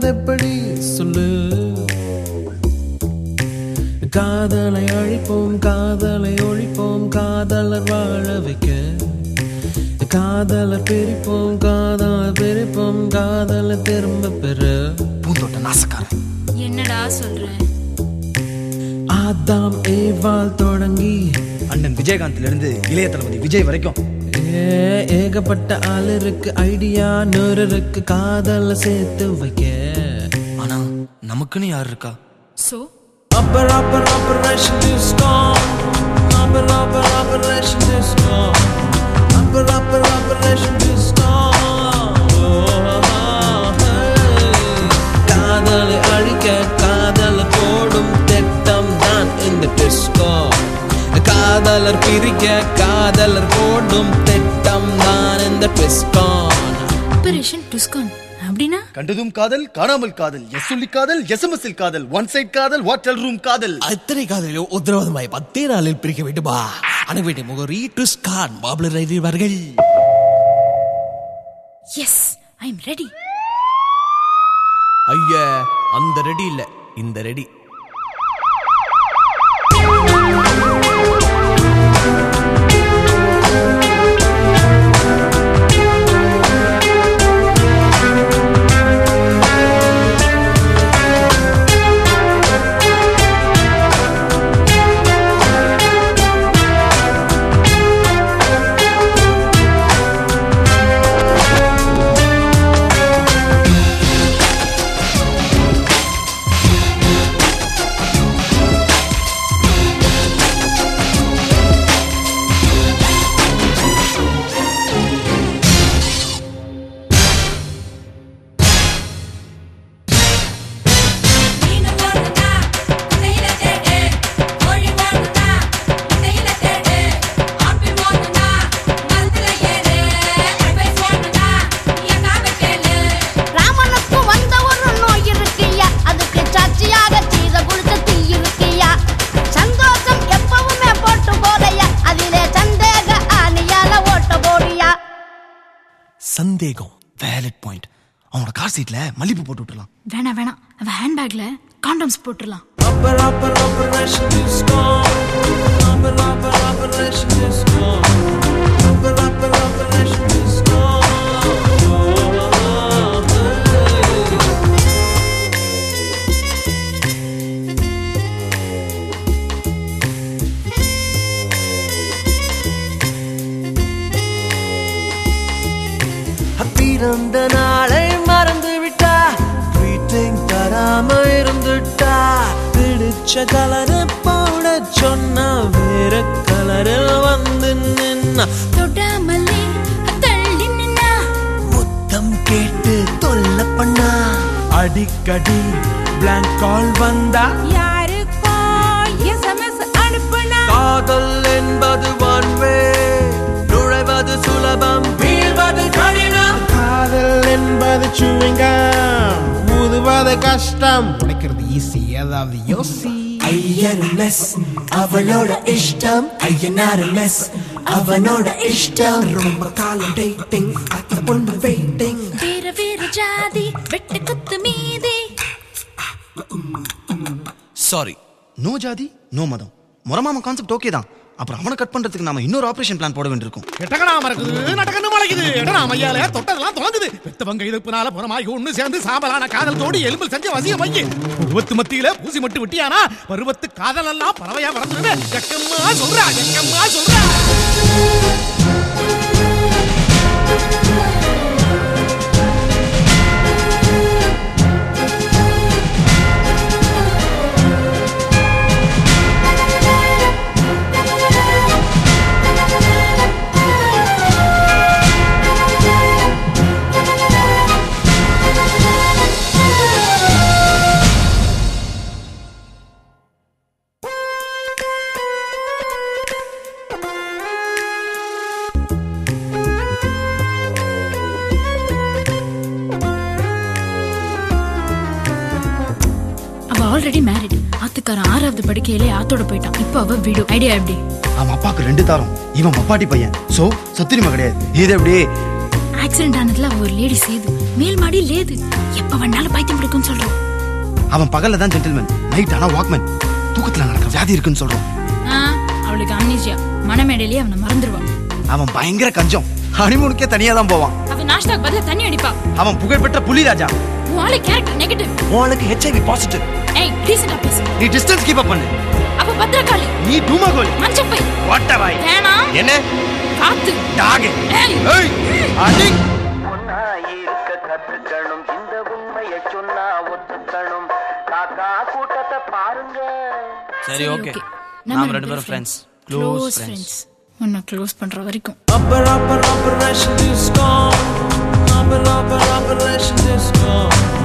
அது எப்படி சொல்லு காதலை அழிப்போம் காதலை ஒழிப்போம் காதலர் வாழ வைக்க காதலை பிரிப்போம் காதலை பிரிப்போம் காதலை திரும்ப பெற பூந்தோட்ட நாசக்காரன் என்னடா சொல்ற ஆதாம் ஏவாள் தொடங்கி அண்ணன் விஜயகாந்த்ல இருந்து இளைய தளபதி விஜய் வரைக்கும் ஏ, ஏகப்பட்ட ஆள் இருக்கு ஐடியா நூறு இருக்கு காதலை சேர்த்து வைக்க ஆனா நமக்குன்னு யார் இருக்கா so Upper, upper, operation discount. Upper, upper, operation discount. Upper, upper, operation discount. Oh, hey. காதலை அழிக்க காதலை போடும் திட்டம் தான் இந்த டிஸ்கோ காதலர் பிரிக்க காதலர் போடும் திட்டம் தான் இந்த டிஸ்கான் ஆபரேஷன் டுஸ்கான் அப்படின்னா கண்டதும் காதல் காணாமல் காதல் எஸ் சொல்லி காதல் எஸ்எம்எஸ் காதல் ஒன் சைட் காதல் வாட்டர் ரூம் காதல் அத்தனை காதலிலும் உத்தரவாதமாய் பத்தே நாளில் பிரிக்க வேண்டுமா அணுவேட்டை முகரி டுஸ்கான் பாபுலர் அறிவார்கள் எஸ் ஐ எம் ரெடி ஐயா அந்த ரெடி இல்ல இந்த ரெடி மீனு போடுனா இதையில தேடு கோழி போடுனா இதையில தேடு ஆப்பிள் போடுனா மரத்துல ஏறு அட்வைஸ் போடுனா எங்காம கேளு ராமனுக்கு வந்த ஒரு நோய் இருக்கியா அதுக்கு சாட்சியாக சீத குளிச்ச தீ இருக்கியா சந்தோஷம் எப்பவுமே போட்டு போதையா அதிலே சந்தேக ஆணியால ஓட்ட போறியா சந்தேகம் வேலட் பாயிண்ட் அவனோட கார் சீட்ல மல்லிப்பூ போட்டு விட்டுலாம் வேணாம் வேணாம் அவன் ஹேண்ட்பேக்ல காண்டம்ஸ் போட்டுடலாம் Upper, upper, operation discount. Upper, upper, operation discount. Upper, upper, operation discount. Oh, hey. பிறந்த நாளை மறந்து விட்டா ட்வீட்டிங் தராம இருந்துட்டா பிடிச்ச கலரு போட சொன்னா வேற கலரில் வந்து நின்னா தொடாமலே தள்ளி நின்னா முத்தம் கேட்டு தொல்ல பண்ணா அடிக்கடி பிளாங்க் கால் வந்தா யாருக்கோ எஸ்எம்எஸ் அனுப்புனா காதல் என்பது ஒன்வே நுழைவது சுலபம் வீழ்வது கடினம் காதல் என்பது சுவிங்கம் ஊதுவது கஷ்டம் உடைக்கிறது ஈஸி ஏதாவது யோசி ஐயன் மெஸ் அவளோட இஷ்டம் ஐயனாரு மெஸ் அவனோட இஷ்டம் ரொம்ப காலம் டேட்டிங் அந்த பொண்ணு வெயிட்டிங் வேற வேற ஜாதி வெட்டு குத்து மீதி சாரி நோ ஜாதி நோ மதம் முறமாம கான்செப்ட் ஓகே தான் அப்புறம் அவனை கட் பண்றதுக்கு நாம இன்னொரு ஆபரேஷன் பிளான் போட வேண்டியிருக்கும் எட்டகனாம இருக்குது நடக்கன்னு முளைக்குது எட்டனாம ஐயால தொட்டதெல்லாம் தொலைஞ்சுது பெத்தவங்க இழுப்புனால புறமாகி ஒண்ணு சேர்ந்து சாம்பலான காதல் தோடி எலும்பில் செஞ்ச வசிய மைய பருவத்து மத்தியில பூசி மட்டும் விட்டியானா பருவத்து காதல் எல்லாம் பறவையா வளர்ந்துருவே எக்கம்மா சொல்றா எக்கம்மா சொல்றா அவ ஆல்ரெடி மேரிட் ஆத்துக்காரன் ஆறாவது படிக்கையிலே ஆத்தோட போயிட்டான் இப்போ அவ வீடு ஐடியா எப்படி அவன் அப்பாக்கு ரெண்டு தாரம் இவன் அப்பாட்டி பையன் சோ சத்துரிமை கிடையாது இது எப்படி ஆக்சிடென்ட் ஆனதுல அவ ஒரு லேடி சேது மேல் மாடி லேது எப்ப வேணாலும் பைத்தியம் பிடிக்கும் இருக்குன்னு சொல்றோம் அவன் பகல்ல தான் ஜென்டில்மேன் நைட் ஆனா வாக்மேன் தூக்கத்துல நடக்கிற வியாதி இருக்குன்னு சொல்றோம் ஆ, அவளுக்கு அம்னீசியா மனமேடையிலேயே அவனை மறந்துடுவான் அவன் பயங்கர கஞ்சம் ஹனிமூனுக்கே தனியா தான் போவான் அவன் நாஷ்டாக்கு பதிலா தண்ணி அடிப்பா அவன் புகழ்பெற்ற புலிராஜா உன் ஆளு கேரக்டர் நெகட்டிவ் உனக்கு ஹெச்ஐவி பாசிட்டிவ் ஏய் டீசெண்டா பேசு நீ டிஸ்டன்ஸ் கீப் அப் பண்ணு அப்ப பத்திரகாளி நீ டூமகோல் மஞ்சப்பை வாட்டவாய் வேணா என்ன காத்து டாக் ஏய் ஏய் அடி பொண்ணா இருக்க கத்துக்கணும் இந்த உண்மையை சொன்னா ஒத்துக்கணும் காக்கா கூட்டத்தை பாருங்க சரி ஓகே okay. நாம ரெண்டு பேரும் friends close close friends friends உன்னை க்ளோஸ் பண்ற வரைக்கும் Upper, upper, operation disco. Upper, upper, operation disco.